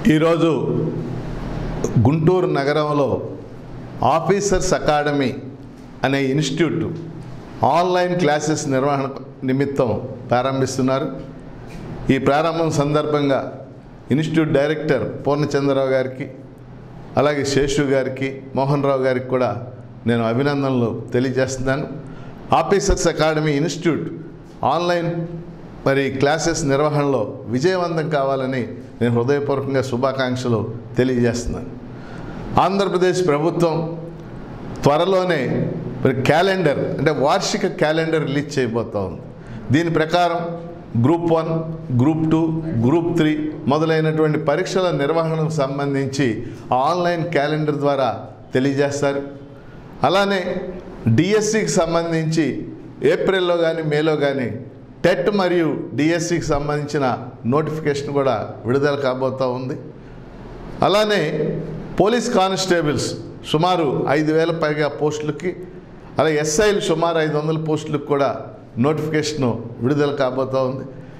ఈరోజు గుంటూరు నగరంలో Officers Academy అనే ఇన్స్టిట్యూట్ ఆన్లైన్ క్లాసెస్ నిర్వహణ నిమిత్తం ప్రారంభిస్తున్నారు ఈ ప్రారంభం సందర్భంగా ఇన్స్టిట్యూట్ డైరెక్టర్ పూర్ణచంద్రరావు గారికి అలాగే శేషు గారికి మోహన్ రావు గారికి కూడా నేను అభినందనలు తెలియజేస్తున్నాను ఆఫీసర్స్ అకాడమీ ఇన్స్టిట్యూట్ ఆన్లైన్ మరి క్లాసెస్ నిర్వహణలో విజయవంతం కావాలని నేను హృదయపూర్వకంగా శుభాకాంక్షలు తెలియజేస్తున్నాను ఆంధ్రప్రదేశ్ ప్రభుత్వం త్వరలోనే మరి క్యాలెండర్ అంటే వార్షిక క్యాలెండర్ రిలీజ్ చేయబోతా ఉంది దీని ప్రకారం group one group two group three మొదలైనటువంటి పరీక్షల నిర్వహణకు సంబంధించి ఆన్లైన్ క్యాలెండర్ ద్వారా తెలియజేస్తారు అలానే డిఎస్సికి సంబంధించి ఏప్రిల్లో కానీ మేలో కానీ టెట్ మరియు డిఎస్సికి సంబంధించిన నోటిఫికేషన్ కూడా విడుదల కాబోతూ ఉంది అలానే పోలీస్ కానిస్టేబుల్స్ సుమారు ఐదు వేల పైగా పోస్టులకి అలాగే ఎస్ఐలు సుమారు ఐదు వందల పోస్టులకు కూడా నోటిఫికేషన్ విడుదల కాబోతూ ఉంది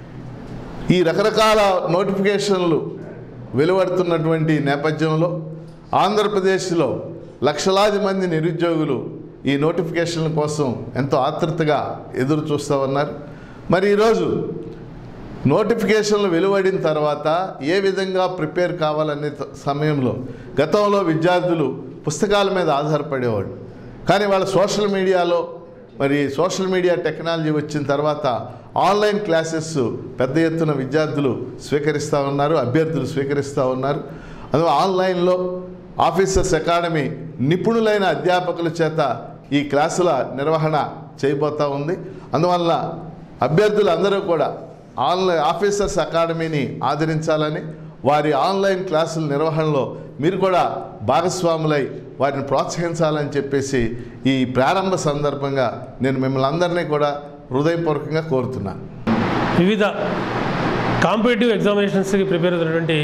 ఈ రకరకాల నోటిఫికేషన్లు వెలువడుతున్నటువంటి నేపథ్యంలో ఆంధ్రప్రదేశ్లో లక్షలాది మంది నిరుద్యోగులు ఈ నోటిఫికేషన్ల కోసం ఎంతో ఆతృతగా ఎదురు చూస్తూ ఉన్నారు మరి ఈరోజు నోటిఫికేషన్లు వెలువడిన తర్వాత ఏ విధంగా ప్రిపేర్ కావాలనే త- సమయంలో గతంలో విద్యార్థులు పుస్తకాల మీద ఆధారపడేవాళ్ళు కానీ వాళ్ళ సోషల్ మీడియాలో మరి సోషల్ మీడియా టెక్నాలజీ వచ్చిన తర్వాత ఆన్లైన్ క్లాసెస్ పెద్ద ఎత్తున విద్యార్థులు స్వీకరిస్తూ ఉన్నారు అభ్యర్థులు స్వీకరిస్తూ ఉన్నారు అందువల్ల ఆన్లైన్లో ఆఫీసర్స్ అకాడమీ నిపుణులైన అధ్యాపకుల చేత ఈ క్లాసుల నిర్వహణ చేయబోతూ ఉంది అందువల్ల అభ్యర్థులు అందరూ కూడా ఆన్లైన్ ఆఫీసర్స్ అకాడమీని ఆదరించాలని వారి ఆన్లైన్ క్లాసుల నిర్వహణలో మీరు కూడా భాగస్వాములై వారిని ప్రోత్సహించాలని చెప్పేసి ఈ ప్రారంభ సందర్భంగా నేను మిమ్మల్ని అందరినీ కూడా హృదయపూర్వకంగా కోరుతున్నాను వివిధ కాంపిటేటివ్ ఎగ్జామినేషన్స్కి ప్రిపేర్ అవుతున్నటువంటి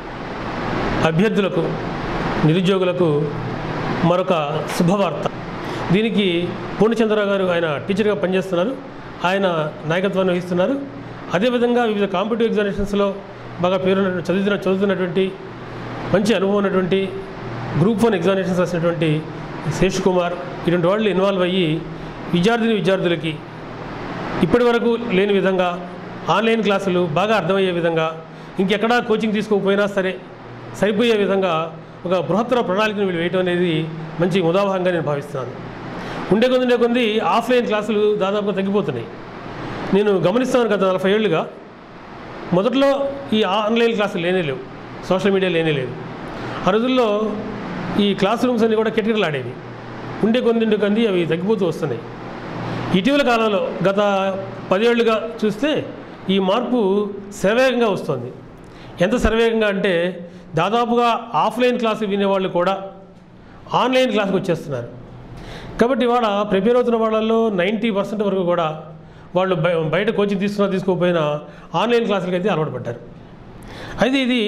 అభ్యర్థులకు నిరుద్యోగులకు మరొక శుభవార్త దీనికి పూర్ణచంద్రరావు గారు ఆయన టీచర్గా పనిచేస్తున్నారు ఆయన నాయకత్వాన్ని వహిస్తున్నారు అదేవిధంగా వివిధ కాంపిటేటివ్ ఎగ్జామినేషన్స్లో బాగా పేరు చదువుతున్న చదువుతున్నటువంటి మంచి అనుభవం ఉన్నటువంటి గ్రూప్ వన్ ఎగ్జామినేషన్స్ రాసినటువంటి శేష్ కుమార్ ఇటువంటి వాళ్ళు ఇన్వాల్వ్ అయ్యి విద్యార్థిని విద్యార్థులకి ఇప్పటి వరకు లేని విధంగా ఆన్లైన్ క్లాసులు బాగా అర్థమయ్యే విధంగా ఇంకెక్కడా కోచింగ్ తీసుకోకపోయినా సరే సరిపోయే విధంగా ఒక బృహత్తర ప్రణాళికను వీళ్ళు వేయటం అనేది మంచి ఉదాహరణగా నేను భావిస్తున్నాను ఉండే కొద్ది ఉండే కొద్ది ఆఫ్లైన్ క్లాసులు దాదాపుగా తగ్గిపోతున్నాయి నేను గమనిస్తాను గత నలభై ఏళ్ళుగా మొదట్లో ఈ ఆన్లైన్ క్లాసులు లేనే లేవు సోషల్ మీడియా లేనే లేదు ఆ రోజుల్లో ఈ క్లాస్ రూమ్స్ అన్నీ కూడా కిటకిటలు ఆడేవి ఉండే కొన్ని ఉండే కొంది అవి తగ్గిపోతూ వస్తున్నాయి ఇటీవల కాలంలో గత పదేళ్లుగా చూస్తే ఈ మార్పు శరవేగంగా వస్తుంది ఎంత శరవేగంగా అంటే దాదాపుగా ఆఫ్లైన్ క్లాసు వినేవాళ్ళు కూడా ఆన్లైన్ క్లాస్కి వచ్చేస్తున్నారు కాబట్టి ఇవాళ ప్రిపేర్ అవుతున్న వాళ్ళల్లో నైంటీ పర్సెంట్ వరకు కూడా వాళ్ళు బయ- బయట కోచింగ్ తీసుకున్నా తీసుకోకపోయినా ఆన్లైన్ క్లాసులకి అయితే అలవాటు పడ్డారు అయితే ఇది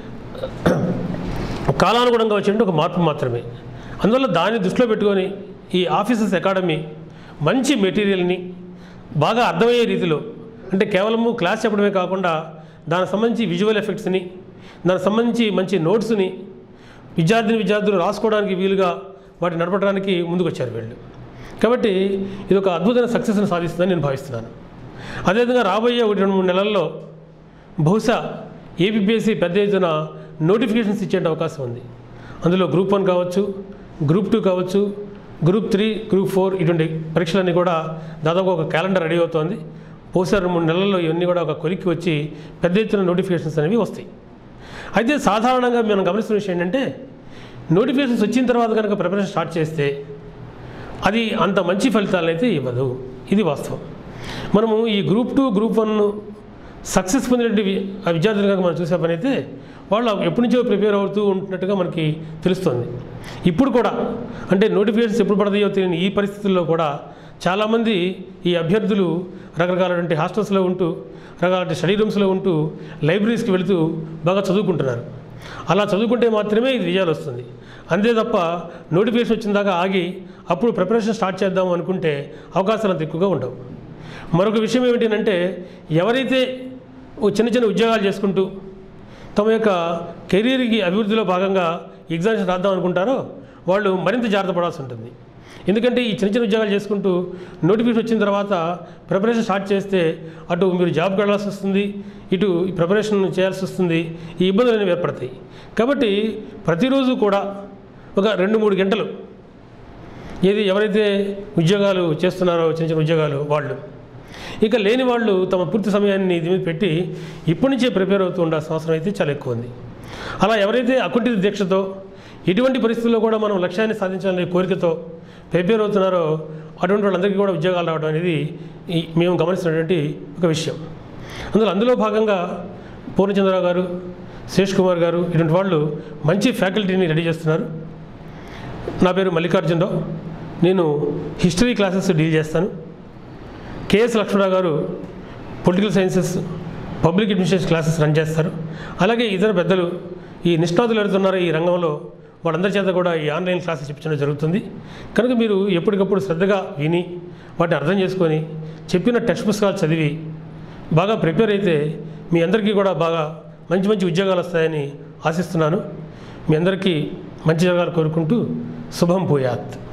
కాలానుగుణంగా వచ్చినట్టు ఒక మార్పు మాత్రమే అందువల్ల దాన్ని దృష్టిలో పెట్టుకొని ఈ ఆఫీసర్స్ అకాడమీ మంచి మెటీరియల్ని బాగా అర్థమయ్యే రీతిలో అంటే కేవలము క్లాస్ చెప్పడమే కాకుండా దానికి సంబంధించి విజువల్ ఎఫెక్ట్స్ని దానికి సంబంధించి మంచి నోట్స్ని విద్యార్థిని విద్యార్థులు రాసుకోవడానికి వీలుగా వాటిని నడపడానికి ముందుకు వచ్చారు వీళ్ళు కాబట్టి ఇది ఒక అద్భుతమైన సక్సెస్ని సాధిస్తుందని నేను భావిస్తున్నాను అదేవిధంగా రాబోయే ఒకటి రెండు మూడు నెలల్లో బహుశా ఏపీఎస్సి పెద్ద ఎత్తున నోటిఫికేషన్స్ ఇచ్చే అవకాశం ఉంది అందులో గ్రూప్ వన్ కావచ్చు గ్రూప్ టూ కావచ్చు గ్రూప్ త్రీ గ్రూప్ ఫోర్ ఇటువంటి పరీక్షలన్నీ కూడా దాదాపు ఒక క్యాలెండర్ రెడీ అవుతోంది బహుశా రెండు మూడు నెలల్లో ఇవన్నీ కూడా ఒక కొలిక్కి వచ్చి పెద్ద ఎత్తున నోటిఫికేషన్స్ అనేవి వస్తాయి అయితే సాధారణంగా మనం గమనిస్తున్న విషయం ఏంటంటే నోటిఫికేషన్స్ వచ్చిన తర్వాత కనుక ప్రిపరేషన్ స్టార్ట్ చేస్తే అది అంత మంచి ఫలితాలను అయితే ఇవ్వదు ఇది వాస్తవం మనము ఈ group two group one success పొందినటువంటి వి- ఆ విద్యార్థులు కనుక మనం చూసే పని అయితే వాళ్ళు ఎప్పటి నుంచో ప్రిపేర్ అవుతూ ఉంటున్నట్టుగా మనకి తెలుస్తుంది ఇప్పుడు కూడా అంటే నోటిఫికేషన్స్ ఎప్పుడు పడతాయో తెలియని ఈ పరిస్థితుల్లో కూడా చాలామంది ఈ అభ్యర్థులు రకరకాలటువంటి హాస్టల్స్లో ఉంటూ రకరకాల స్టడీ రూమ్స్లో ఉంటూ లైబ్రరీస్కి వెళుతూ బాగా చదువుకుంటున్నారు అలా చదువుకుంటే మాత్రమే ఇది విజయాలు వస్తుంది అంతే తప్ప నోటిఫికేషన్ వచ్చిన దాకా ఆగి అప్పుడు ప్రిపరేషన్ స్టార్ట్ చేద్దాం అనుకుంటే అవకాశాలు అంత ఎక్కువగా ఉండవు మరొక విషయం ఏమిటంటే ఎవరైతే ఓ చిన్న చిన్న ఉద్యోగాలు చేసుకుంటూ తమ యొక్క కెరీర్కి అభివృద్ధిలో భాగంగా ఎగ్జామ్స్ రాద్దాం అనుకుంటారో వాళ్ళు మరింత జాగ్రత్త పడాల్సి ఉంటుంది ఎందుకంటే ఈ చిన్న చిన్న ఉద్యోగాలు చేసుకుంటూ నోటిఫికేషన్ వచ్చిన తర్వాత ప్రిపరేషన్ స్టార్ట్ చేస్తే అటు మీరు జాబ్కి వెళ్ళాల్సి వస్తుంది ఇటు ఈ ప్రిపరేషన్ చేయాల్సి వస్తుంది ఈ ఇబ్బందులు అనేవి ఏర్పడతాయి కాబట్టి ప్రతిరోజు కూడా ఒక రెండు మూడు గంటలు ఏది ఎవరైతే ఉద్యోగాలు చేస్తున్నారో చిన్న చిన్న ఉద్యోగాలు వాళ్ళు ఇక లేని వాళ్ళు తమ పూర్తి సమయాన్ని దీని మీద పెట్టి ఇప్పటి నుంచే ప్రిపేర్ అవుతూ ఉండాల్సిన అవసరం అయితే చాలా ఎక్కువ ఉంది అలా ఎవరైతే అకుంఠిత దీక్షతో ఎటువంటి పరిస్థితుల్లో కూడా మనం లక్ష్యాన్ని సాధించాలనే కోరికతో ప్రిపేర్ అవుతున్నారో అటువంటి వాళ్ళందరికీ కూడా ఉద్యోగాలు రావడం అనేది ఈ మేము గమనిస్తున్నటువంటి ఒక విషయం అందులో అందులో భాగంగా పూర్ణచంద్రరావు గారు శేష్ కుమార్ గారు ఇటువంటి వాళ్ళు మంచి ఫ్యాకల్టీని రెడీ చేస్తున్నారు నా పేరు మల్లికార్జునరావు నేను హిస్టరీ క్లాసెస్ డీల్ చేస్తాను KS Lakshmanarao garu political sciences public administration classes run చేస్తారు అలాగే ఇతర పెద్దలు ఈ నిష్ణాతులు ఎవరుతున్నారో ఈ రంగంలో వాళ్ళందరి చేత కూడా ఈ ఆన్లైన్ క్లాసెస్ చెప్పించడం జరుగుతుంది కనుక మీరు ఎప్పటికప్పుడు శ్రద్ధగా విని వాటిని అర్థం చేసుకొని చెప్పిన టెక్స్ట్ పుస్తకాలు చదివి బాగా ప్రిపేర్ అయితే మీ అందరికీ కూడా బాగా మంచి మంచి ఉద్యోగాలు వస్తాయని ఆశిస్తున్నాను మీ అందరికీ మంచి జరగాలు కోరుకుంటూ శుభం భూయాత్